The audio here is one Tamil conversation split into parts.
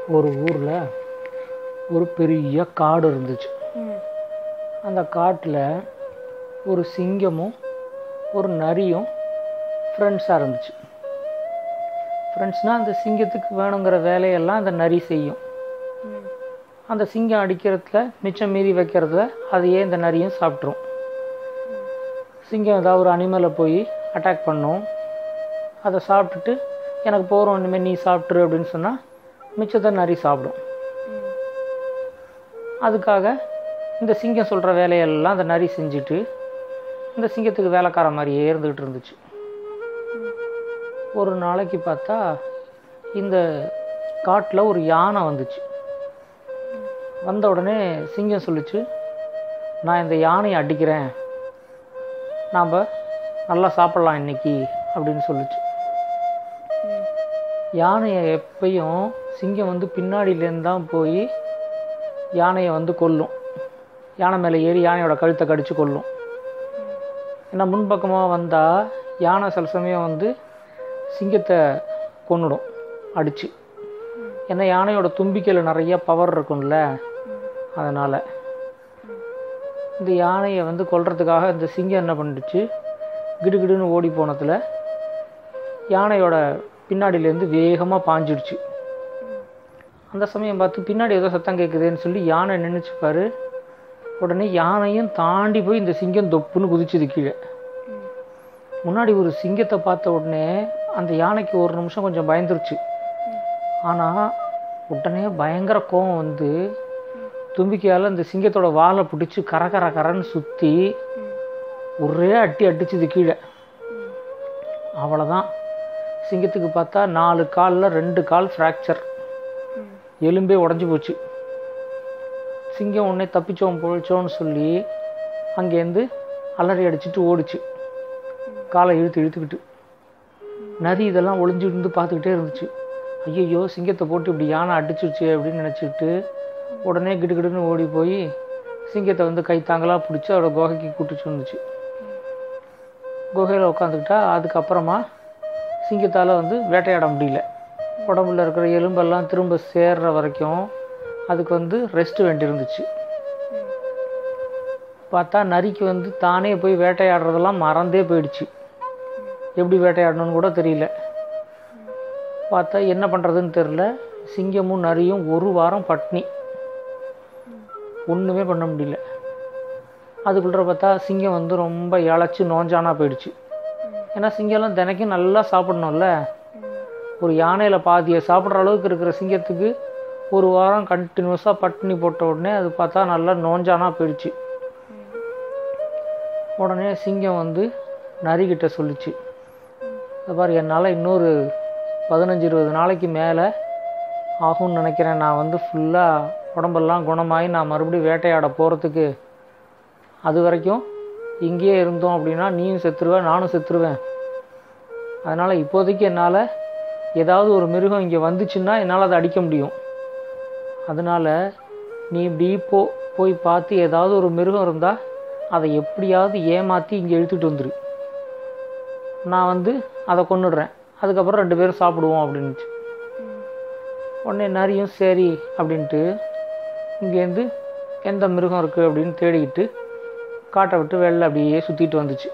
ஒரு ஊரில் ஒரு பெரிய காடு இருந்துச்சு ம் அந்த காட்டில் ஒரு சிங்கமும் ஒரு நரியும் ஃப்ரெண்ட்ஸாக இருந்துச்சு ஃப்ரெண்ட்ஸ்னால் அந்த சிங்கத்துக்கு வேணுங்கிற வேலையெல்லாம் அந்த நரி செய்யும் ம் அந்த சிங்கம் அடிக்கிறதுல மிச்சம் மீறி வைக்கிறதுல அதையே இந்த நரியும் சாப்பிட்ரும் சிங்கம் ஏதாவது ஒரு அனிமலை போய் அட்டாக் பண்ணும் அதை சாப்பிட்டுட்டு எனக்கு போகிறோம் இனிமேல் நீ சாப்பிட்ரு அப்படின்னு சொன்னால் மிச்சத்தை நரி சாப்பிடும் ம் அதுக்காக இந்த சிங்கம் சொல்கிற வேலையெல்லாம் அந்த நரி செஞ்சுட்டு இந்த சிங்கத்துக்கு வேலைக்கார மாதிரியே இருந்துக்கிட்டு இருந்துச்சு ஒரு நாளைக்கு பார்த்தா இந்த காட்டில் ஒரு யானை வந்துச்சு வந்த உடனே சிங்கம் சொல்லுச்சு நான் இந்த யானையை அடிக்கிறேன் நாம் நல்லா சாப்பிட்லாம் இன்னைக்கு அப்படின்னு சொல்லுச்சு ம் யானையை எப்பயும் சிங்கம் வந்து பின்னாடியிலேருந்து தான் போய் யானையை வந்து கொல்லும் யானை மேலே ஏறி யானையோட கழுத்தை கடித்து கொல்லும் ஏன்னா முன்பக்கமாக வந்தால் யானை சில சமயம் வந்து சிங்கத்தை கொன்னுடும் அடித்து ஏன்னா யானையோட தும்பிக்கையில் நிறைய பவர் இருக்கும்ல அதனால் இந்த யானையை வந்து கொல்றதுக்காக இந்த சிங்கம் என்ன பண்ணிடுச்சு கிடுகிடுன்னு ஓடி போனதில் யானையோட பின்னாடியிலேருந்து வேகமாக பாஞ்சிடுச்சு அந்த சமயம் பார்த்து பின்னாடி ஏதோ சத்தம் கேட்குதுன்னு சொல்லி யானை நின்றுச்சு பாரு உடனே யானையும் தாண்டி போய் இந்த சிங்கம் தொப்புன்னு குதிச்சுது கீழே முன்னாடி ஒரு சிங்கத்தை பார்த்த உடனே அந்த யானைக்கு ஒரு நிமிஷம் கொஞ்சம் பயந்துருச்சு ஆனால் உடனே பயங்கர கோவம் வந்து தும்பிக்கையால் அந்த சிங்கத்தோட வாலை பிடிச்சி கர கர கரன்னு சுற்றி ஒரே அட்டி அடிச்சுது கீழே அவ்வளோதான் சிங்கத்துக்கு பார்த்தா நாலு காலில் ரெண்டு கால் ஃப்ராக்சர் ம் எலும்பே உடஞ்சி போச்சு சிங்கம் உடனே தப்பிச்சோம் பொழிச்சோன்னு சொல்லி அங்கேருந்து அலறி அடிச்சிட்டு ஓடிச்சு காலை இழுத்து இழுத்துக்கிட்டு நரி இதெல்லாம் ஒளிஞ்சு இருந்து பார்த்துக்கிட்டே இருந்துச்சு ஐயையோ சிங்கத்தை போட்டு இப்படி யானை அடிச்சிருச்சு அப்படின்னு நினச்சிக்கிட்டு உடனே கிடுகிடுன்னு ஓடி போய் சிங்கத்தை வந்து கைத்தாங்கலாக பிடிச்சி அதோட குகைக்கு கூட்டிச்சு வந்துச்சு குகையில் உட்காந்துக்கிட்டா அதுக்கப்புறமா சிங்கத்தால் வந்து வேட்டையாட முடியல உடம்புல இருக்கிற எலும்பெல்லாம் திரும்ப சேர்ற வரைக்கும் அதுக்கு வந்து ரெஸ்ட் வேண்டியிருந்துச்சு பார்த்தா நரிக்கு வந்து தானே போய் வேட்டையாடுறதெல்லாம் மறந்தே போயிடுச்சு எப்படி வேட்டையாடணும்னு கூட தெரியல பார்த்தா என்ன பண்ணுறதுன்னு தெரில சிங்கமும் நரியும் ஒரு வாரம் பட்னி ஒன்றுமே பண்ண முடியல அதுக்குள்ளே பார்த்தா சிங்கம் வந்து ரொம்ப இழைச்சி நோஞ்சானா போயிடுச்சு ஏன்னா சிங்கம்லாம் தினைக்கும் நல்லா சாப்பிடணும்ல ஒரு யானையில் பாதியை சாப்பிட்ற அளவுக்கு இருக்கிற சிங்கத்துக்கு ஒரு வாரம் கண்டினியூஸாக பட்டினி போட்ட உடனே அது பார்த்தா நல்லா நோஞ்சானா போயிடுச்சு உடனே சிங்கம் வந்து நரிக்கிட்ட சொல்லிச்சு இந்த பாரு என்னால் இன்னொரு பதினஞ்சு இருபது நாளைக்கு மேலே ஆகும்னு நினைக்கிறேன் நான் வந்து ஃபுல்லாக உடம்பெல்லாம் குணமாகி நான் மறுபடியும் வேட்டையாட போகிறதுக்கு அது வரைக்கும் இங்கேயே இருந்தோம் அப்படின்னா நீயும் செத்துருவ நானும் செத்துருவேன் அதனால் இப்போதைக்கு என்னால் ஏதாவது ஒரு மிருகம் இங்கே வந்துச்சுன்னா என்னால் அதை அடிக்க முடியும் அதனால் நீ இப்படி போ போய் பார்த்து ஏதாவது ஒரு மிருகம் இருந்தால் அதை எப்படியாவது ஏமாற்றி இங்கே இழுத்துட்டு வந்துரு நான் வந்து அதை கொன்னுடுறேன் அதுக்கப்புறம் ரெண்டு பேரும் சாப்பிடுவோம் அப்படின்னுச்சு உடனே நரியும் சரி அப்படின்ட்டு இங்கேருந்து எந்த மிருகம் இருக்குது அப்படின்னு தேடிக்கிட்டு காட்டை விட்டு வெளில அப்படியே சுற்றிட்டு வந்துச்சு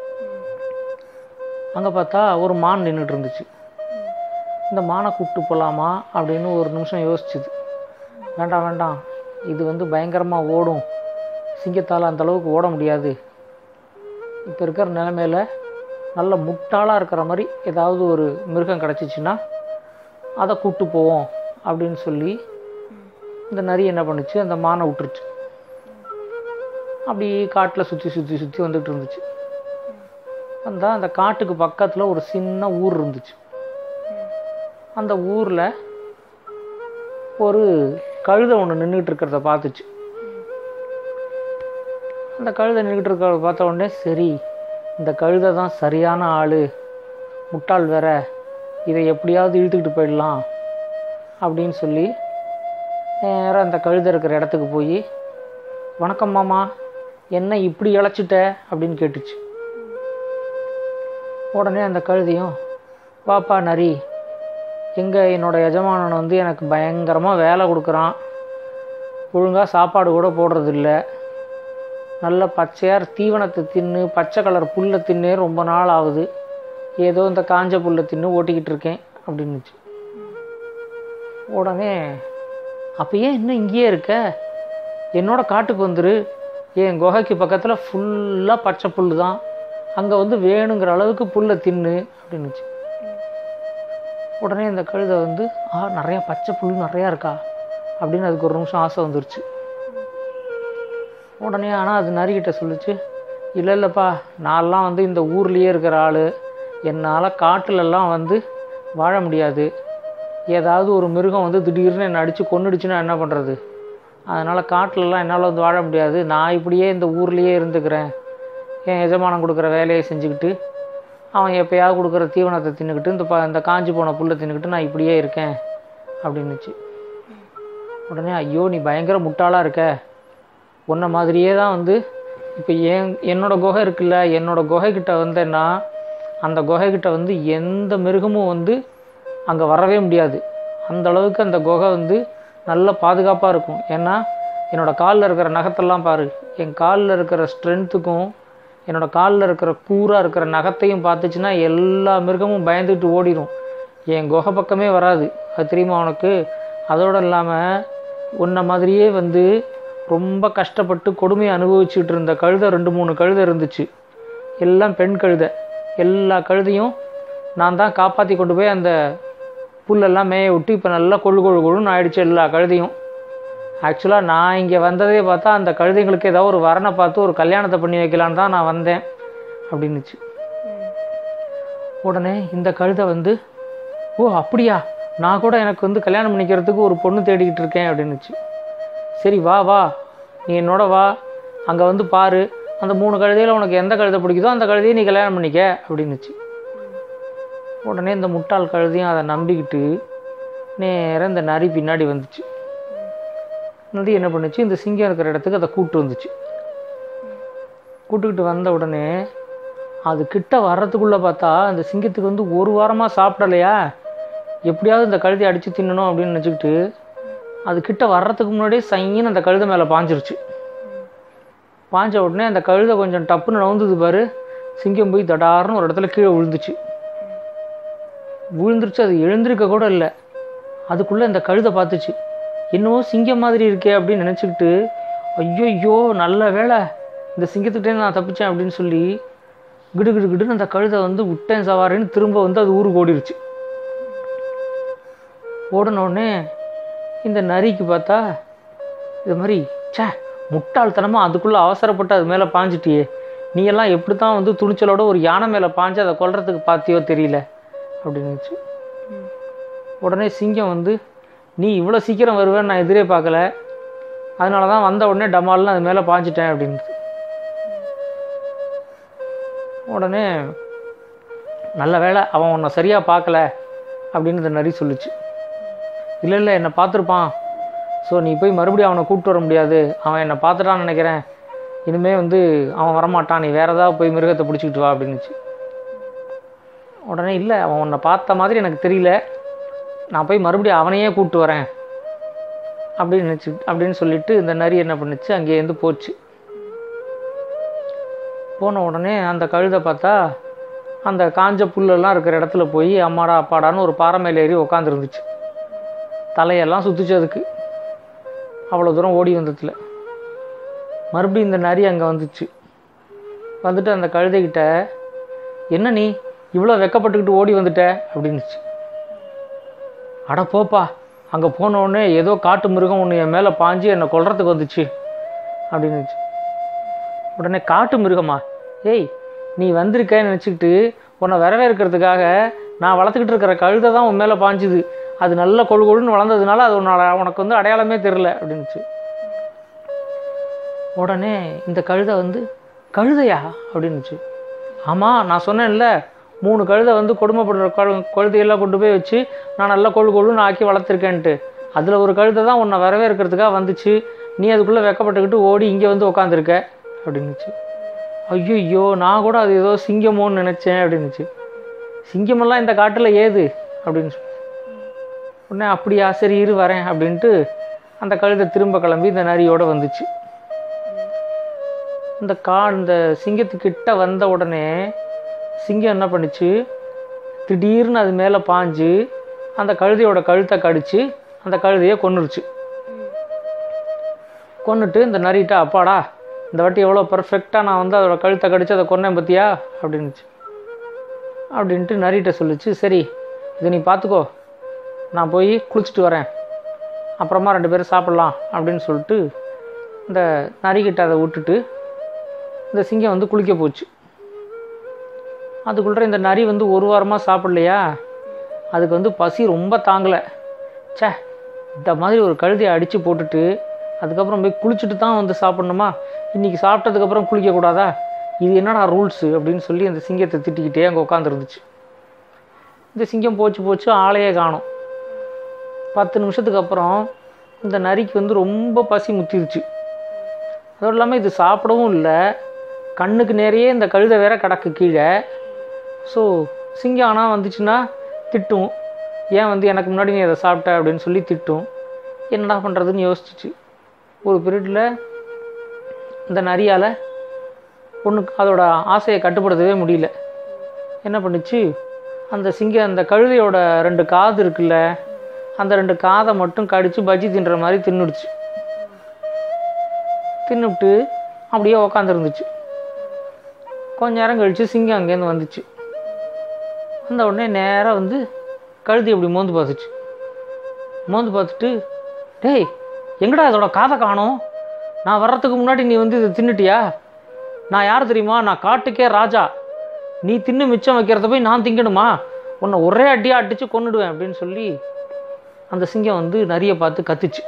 அங்கே பார்த்தா ஒரு மான் நின்றுட்டு இருந்துச்சு இந்த மானை கூப்பிட்டு போகலாமா அப்படின்னு ஒரு நிமிஷம் யோசிச்சுது வேண்டாம் வேண்டாம் இது வந்து பயங்கரமாக ஓடும் சிங்கத்தால் அந்த அளவுக்கு ஓட முடியாது இப்போ இருக்கிற நிலமையில நல்ல முட்டாளாக இருக்கிற மாதிரி ஏதாவது ஒரு மிருகம் கிடச்சிச்சின்னா அதை கூப்பிட்டு போவோம் அப்படின்னு சொல்லி இந்த நரி என்ன பண்ணுச்சு அந்த மானை விட்டுருச்சு அப்படி காட்டில் சுற்றி சுற்றி சுற்றி வந்துட்டு இருந்துச்சு வந்தால் அந்த காட்டுக்கு பக்கத்தில் ஒரு சின்ன ஊர் இருந்துச்சு அந்த ஊரில் ஒரு கழுதை ஒன்று நின்றுட்டு இருக்கிறத பார்த்துச்சு அந்த கழுதை நின்றுட்டு இருக்கிறத பார்த்த உடனே சரி இந்த கழுதை தான் சரியான ஆள் முட்டாள் வேற இதை எப்படியாவது இழுத்துக்கிட்டு போயிடலாம் அப்படின்னு சொல்லி நேராக அந்த கழுதை இருக்கிற இடத்துக்கு போய் வணக்கம் மாமா என்ன இப்படி இழைச்சிட்ட அப்படின்னு கேட்டுச்சு உடனே அந்த கழுதையும் வாப்பா நரி எங்கே என்னோட எஜமானன் வந்து எனக்கு பயங்கரமாக வேலை கொடுக்குறான் ஒழுங்காக சாப்பாடு கூட போடுறதில்ல நல்ல பச்சையார் தீவனத்தை தின்னு பச்சை கலர் புல்லை தின்னே ரொம்ப நாள் ஆகுது ஏதோ இந்த காஞ்ச புல்லை தின்னு ஓட்டிக்கிட்டு இருக்கேன் அப்படின்னுச்சு உடனே அப்போ ஏன் இன்னும் இங்கேயே இருக்க என்னோட காட்டுக்கு வந்துரு என் குகைக்கு பக்கத்தில் ஃபுல்லாக பச்சை புல் தான் அங்கே வந்து வேணுங்கிற அளவுக்கு புல்லை தின்னு அப்படின்னுச்சு உடனே இந்த கழுதை வந்து ஆ நிறையா பச்சை புல் நிறையா இருக்கா அப்படின்னு அதுக்கு ஒரு நிமிஷம் ஆசை வந்துருச்சு உடனே ஆனால் அது நரிக்கிட்ட சொல்லுச்சு இல்லை இல்லைப்பா நான்லாம் வந்து இந்த ஊர்லேயே இருக்கிற ஆள் என்னால் காட்டுலலாம் வந்து வாழ முடியாது ஏதாவது ஒரு மிருகம் வந்து திடீர்னு என்னை அடித்து கொன்னுடுச்சுன்னா என்ன பண்ணுறது அதனால் காட்டிலலாம் என்னால் வந்து வாழ முடியாது நான் இப்படியே இந்த ஊர்லேயே இருந்துக்கிறேன் என் எஜமானம் கொடுக்குற வேலையை செஞ்சுக்கிட்டு அவன் எப்பயாவது கொடுக்குற தீவனத்தை தின்னுக்கிட்டு இந்த ப இந்த காஞ்சி போன புல்லை தின்னுக்கிட்டு நான் இப்படியே இருக்கேன் அப்படின்னுச்சு உடனே ஐயோ நீ பயங்கர முட்டாளாக இருக்க உன்னை மாதிரியே தான் வந்து இப்போ என் என்னோட குகை இருக்குல்ல என்னோட குகைக்கிட்ட வந்தேன்னா அந்த குகைக்கிட்ட வந்து எந்த மிருகமும் வந்து அங்கே வரவே முடியாது அந்த அளவுக்கு அந்த குகை வந்து நல்ல பாதுகாப்பாக இருக்கும் ஏன்னா என்னோடய காலில் இருக்கிற நகத்தெல்லாம் பாரு என் காலில் இருக்கிற ஸ்ட்ரென்த்துக்கும் என்னோட காலில் இருக்கிற கூராக இருக்கிற நகத்தையும் பார்த்துச்சுன்னா எல்லா மிருகமும் பயந்துட்டு ஓடிடும் என் குகை பக்கமே வராது அது தெரியுமா உனக்கு அதோடு இல்லாமல் உன்னை மாதிரியே வந்து ரொம்ப கஷ்டப்பட்டு கொடுமையை அனுபவிச்சுட்டு இருந்த கழுதை ரெண்டு மூணு கழுதை இருந்துச்சு எல்லாம் பெண் கழுதை எல்லா கழுதையும் நான் தான் காப்பாற்றி கொண்டு போய் அந்த புல்லெல்லாம் மேய விட்டு இப்போ நல்லா கொழு கொழு கொழுன்னு ஆயிடுச்சு எல்லா கழுதையும் ஆக்சுவலாக நான் இங்கே வந்ததே பார்த்தா அந்த கழுதைங்களுக்கு ஏதாவது ஒரு வரனை பார்த்து ஒரு கல்யாணத்தை பண்ணி வைக்கலான்னு தான் நான் வந்தேன் அப்படின்னுச்சு உடனே இந்த கழுதை வந்து ஓ அப்படியா நான் கூட எனக்கு வந்து கல்யாணம் பண்ணிக்கிறதுக்கு ஒரு பொண்ணு தேடிக்கிட்டு இருக்கேன் அப்படின்னுச்சு சரி வா வா நீ என்னோட வா அங்கே வந்து பாரு அந்த மூணு கழுதையில் உனக்கு எந்த கழுதை பிடிக்குதோ அந்த கழுதையை நீ கல்யாணம் பண்ணிக்க அப்படின்னுச்சு உடனே இந்த முட்டாள் கழுதையும் அதை நம்பிக்கிட்டு நேராக இந்த நரி பின்னாடி வந்துச்சு நரி என்ன பண்ணுச்சு இந்த சிங்கம் இருக்கிற இடத்துக்கு அதை கூப்பிட்டு வந்துச்சு கூட்டுக்கிட்டு வந்த உடனே அது கிட்ட வர்றதுக்குள்ளே பார்த்தா அந்த சிங்கத்துக்கு வந்து ஒரு வாரமாக சாப்பிடலையா எப்படியாவது இந்த கழுதையை அடித்து தின்னணும் அப்படின்னு நினச்சிக்கிட்டு அது கிட்ட வர்றதுக்கு முன்னாடியே சைன்னு அந்த கழுதை மேலே பாஞ்சிருச்சு பாஞ்ச உடனே அந்த கழுதை கொஞ்சம் டப்புன்னு நவுந்தது பாரு சிங்கம் போய் தடார்னு ஒரு இடத்துல கீழே விழுந்துச்சு விழுந்துருச்சு அது எழுந்திருக்க கூட இல்லை அதுக்குள்ளே இந்த கழுதை பார்த்துச்சு என்னவோ சிங்கம் மாதிரி இருக்கே அப்படின்னு நினச்சிக்கிட்டு ஐயோ ஐயோ நல்ல வேலை இந்த சிங்கத்துக்கிட்டே நான் தப்பிச்சேன் அப்படின்னு சொல்லி கிடு கிடு கிடுன்னு அந்த கழுதை வந்து விட்டேன் சவாரின்னு திரும்ப வந்து அது ஊருக்கு ஓடிருச்சு ஓடின உடனே இந்த நரிக்கு பார்த்தா இது மாதிரி ச்சே முட்டாள்தனமாக அதுக்குள்ளே அவசரப்பட்டு அது மேலே பாஞ்சிட்டியே நீ எல்லாம் எப்படி தான் வந்து துணிச்சலோட ஒரு யானை மேலே பாஞ்சு அதை கொல்றதுக்கு பார்த்தியோ தெரியல அப்படின்னுச்சு உடனே சிங்கம் வந்து நீ இவ்வளோ சீக்கிரம் வருவேன்னு நான் எதிரே பார்க்கல அதனால தான் வந்த உடனே டமால்னு அது மேலே பாஞ்சிட்டேன் அப்படின்னு உடனே நல்ல வேளை அவன் உன்னை சரியாக பார்க்கல அப்படின்னு இந்த நரி சொல்லுச்சு இல்லை இல்லை என்னை பார்த்துருப்பான் ஸோ நீ போய் மறுபடியும் அவனை கூப்பிட்டு வர முடியாது அவன் என்னை பார்த்துட்டான்னு நினைக்கிறேன் இனிமேல் வந்து அவன் வரமாட்டான் நீ வேற ஏதாவது போய் மிருகத்தை பிடிச்சிக்கிட்டு வா அப்படின்னுச்சு உடனே இல்லை அவன் உன்னை பார்த்த மாதிரி எனக்கு தெரியல நான் போய் மறுபடியும் அவனையே கூப்பிட்டு வரேன் அப்படின்னு நினச்சி அப்படின்னு சொல்லிட்டு இந்த நரி என்ன பண்ணுச்சு அங்கேருந்து போச்சு போன உடனே அந்த கழுதை பார்த்தா அந்த காஞ்ச புல்லெல்லாம் இருக்கிற இடத்துல போய் அம்மாடா அப்பாடான்னு ஒரு பாறை மேலே ஏறி உக்காந்துருந்துச்சு தலையெல்லாம் சுற்றுச்சு அதுக்கு அவ்வளோ தூரம் ஓடி வந்ததில் மறுபடியும் இந்த நரி அங்கே வந்துச்சு வந்துட்டு அந்த கழுதைகிட்ட என்ன நீ இவ்வளோ வெக்கப்பட்டுக்கிட்டு ஓடி வந்துட்ட அப்படின்னுச்சு அட போப்பா அங்கே போன உடனே ஏதோ காட்டு மிருகம் ஒன்று என் மேலே பாஞ்சு என்னை கொல்றதுக்கு வந்துச்சு அப்படின்னுச்சு உடனே காட்டு மிருகமா ஏய் நீ வந்திருக்கேன்னு நினச்சிக்கிட்டு உன்னை வரவேற்கிறதுக்காக நான் வளர்த்துக்கிட்டு இருக்கிற கழுதை தான் உன் மேலே பாஞ்சுது அது நல்ல கொழு கொழுன்னு வளர்ந்ததுனால அது உன்னோட உனக்கு வந்து அடையாளமே தெரில அப்படின்னுச்சு உடனே இந்த கழுதை வந்து கழுதையா அப்படின்னுச்சு ஆமாம் நான் சொன்னேன்ல மூணு கழுதை வந்து கொடுமைப்படுற கழு கழுதையெல்லாம் கொண்டு போய் வச்சு நான் நல்லா கொழு கொழுன்னு ஆக்கி வளர்த்துருக்கேன்ட்டு அதில் ஒரு கழுதை தான் உன்னை வரவேற்கிறதுக்காக வந்துச்சு நீ அதுக்குள்ளே வெக்கப்பட்டுக்கிட்டு ஓடி இங்கே வந்து உக்காந்துருக்க அப்படின்னுச்சு ஐயோ நான் கூட அது ஏதோ சிங்கமோன்னு நினச்சேன் அப்படின்னுச்சு சிங்கமெல்லாம் இந்த காட்டில் ஏது அப்படின்னு சொல்லி உடனே அப்படியா சரி இரு வரேன் அப்படின்ட்டு அந்த கழுதை திரும்ப கிளம்பி இந்த நரியோட வந்துச்சு இந்த கா இந்த சிங்கத்துக்கிட்ட வந்த உடனே சிங்கம் என்ன பண்ணுச்சு திடீர்னு அது மேலே பாஞ்சு அந்த கழுதையோட கழுத்தை கடிச்சு அந்த கழுதையை கொன்னுருச்சு கொன்னுட்டு இந்த நரிட்ட அப்பாடா இந்த வாட்டி எவ்வளோ பர்ஃபெக்டாக நான் வந்து அதோட கழுத்தை கடிச்சு அதை கொன்னேன் பார்த்தியா அப்படின்னுச்சு அப்படின்ட்டு நரிட்ட சொல்லுச்சு சரி இதை நீ பார்த்துக்கோ நான் போய் குளிச்சுட்டு வரேன் அப்புறமா ரெண்டு பேரும் சாப்பிட்லாம் அப்படின்னு சொல்லிட்டு இந்த நரிக்கிட்ட அதை விட்டுட்டு இந்த சிங்கம் வந்து குளிக்க போச்சு அதுக்குள்ளே இந்த நரி வந்து ஒரு வாரமாக சாப்பிட்லையா அதுக்கு வந்து பசி ரொம்ப தாங்கலை ச்சே இந்த மாதிரி ஒரு கழுதையை அடித்து போட்டுட்டு அதுக்கப்புறம் போய் குளிச்சுட்டு தான் வந்து சாப்பிட்ணுமா இன்றைக்கி சாப்பிட்டதுக்கப்புறம் குளிக்கக்கூடாதா இது என்னடா ரூல்ஸு அப்படின்னு சொல்லி அந்த சிங்கத்தை திட்டிக்கிட்டே அங்கே உட்காந்துருந்துச்சு இந்த சிங்கம் போச்சு போச்சு ஆளையே காணும் பத்து நிமிஷத்துக்கு அப்புறம் இந்த நரிக்கு வந்து ரொம்ப பசி முத்திருச்சு அதுவும் இல்லாமல் இது சாப்பிடவும் இல்லை கண்ணுக்கு நேரையே இந்த கழுதை வேற கிடக்கு கீழே ஸோ சிங்கம் ஆனால் வந்துச்சுன்னா திட்டும் ஏன் வந்து எனக்கு முன்னாடி நீ அதை சாப்பிட்ட அப்படின்னு சொல்லி திட்டும் என்னடா பண்ணுறதுன்னு யோசிச்சிச்சு ஒரு பீரியடில் இந்த நரியால் ஒன்றுக்கு அதோட ஆசையை கட்டுப்படுத்தவே முடியல என்ன பண்ணுச்சு அந்த சிங்கம் அந்த கழுதையோட ரெண்டு காது இருக்குல்ல அந்த ரெண்டு காதை மட்டும் கடித்து பஜ்ஜி தின்ற மாதிரி தின்னுடுச்சு தின்னுவிட்டு அப்படியே உக்காந்துருந்துச்சு கொஞ்ச நேரம் கழித்து சிங்கம் அங்கேருந்து வந்துச்சு வந்த உடனே நேராக வந்து கழுதி இப்படி மோந்து பார்த்துச்சு மோந்து பார்த்துட்டு டேய் எங்கடா இதோட காதை காணோம் நான் வர்றதுக்கு முன்னாடி நீ வந்து இதை தின்னுட்டியா நான் யார் தெரியுமா நான் காட்டுக்கே ராஜா நீ தின்னு மிச்சம் வைக்கிறத போய் நான் திங்கணுமா உன்னை ஒரே அடியாக அடித்து கொன்னுடுவேன் அப்படின்னு சொல்லி அந்த சிங்கம் வந்து நரியை பார்த்து கத்துச்சு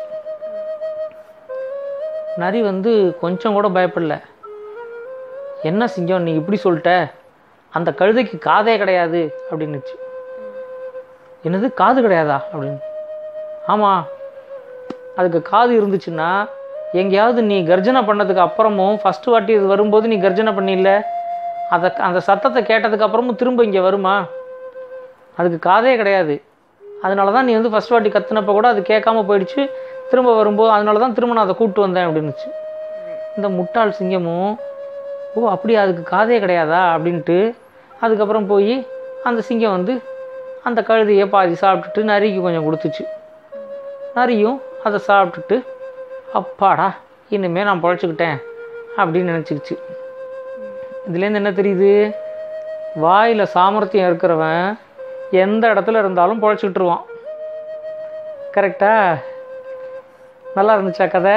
நரி வந்து கொஞ்சம் கூட பயப்படல என்ன சிங்கம் நீ இப்படி சொல்லிட்ட அந்த கழுதைக்கு காதே கிடையாது அப்படின்னுச்சு என்னது காது கிடையாதா அப்படின்னு ஆமாம் அதுக்கு காது இருந்துச்சுன்னா எங்கேயாவது நீ கர்ஜனை பண்ணதுக்கு அப்புறமும் ஃபஸ்ட்டு வாட்டி இது வரும்போது நீ கர்ஜனை பண்ணில அதை அந்த சத்தத்தை கேட்டதுக்கு அப்புறமும் திரும்ப இங்கே வருமா அதுக்கு காதே கிடையாது அதனால தான் நீ வந்து ஃபஸ்ட் வாட்டி கத்துனப்போ கூட அது கேட்காம போயிடுச்சு திரும்ப வரும்போது அதனால தான் திரும்ப நான் அதை கூப்பிட்டு வந்தேன் அப்படின்னுச்சு இந்த முட்டாள் சிங்கமும் ஓ அப்படியா அதுக்கு காதே கிடையாதா அப்படின்ட்டு அதுக்கப்புறம் போய் அந்த சிங்கம் வந்து அந்த கழுதையை பாதி சாப்பிட்டுட்டு நரிக்கு கொஞ்சம் கொடுத்துச்சு நரியும் அதை சாப்பிட்டுட்டு அப்பாடா இனிமேல் நான் பொழைச்சிக்கிட்டேன் அப்படின்னு நினச்சிக்கிச்சு இதுலேருந்து என்ன தெரியுது வாயில் சாமர்த்தியம் இருக்கிறவன் எந்த இடத்துல இருந்தாலும் பொழைச்சிக்கிட்டுருவான் கரெக்டா நல்லா இருந்துச்சா கதை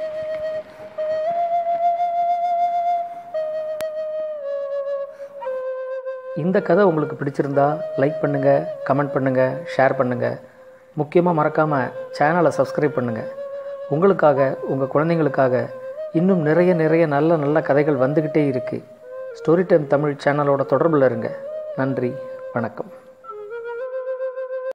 இந்த கதை உங்களுக்கு பிடிச்சிருந்தா லைக் பண்ணுங்கள் கமெண்ட் பண்ணுங்கள் ஷேர் பண்ணுங்கள் முக்கியமாக மறக்காமல் சேனலை சப்ஸ்கிரைப் பண்ணுங்கள் உங்களுக்காக உங்கள் குழந்தைங்களுக்காக இன்னும் நிறைய நிறைய நல்ல நல்ல கதைகள் வந்துக்கிட்டே இருக்குது ஸ்டோரி டைம் தமிழ் சேனலோட தொடர்பில் இருங்க நன்றி வணக்கம்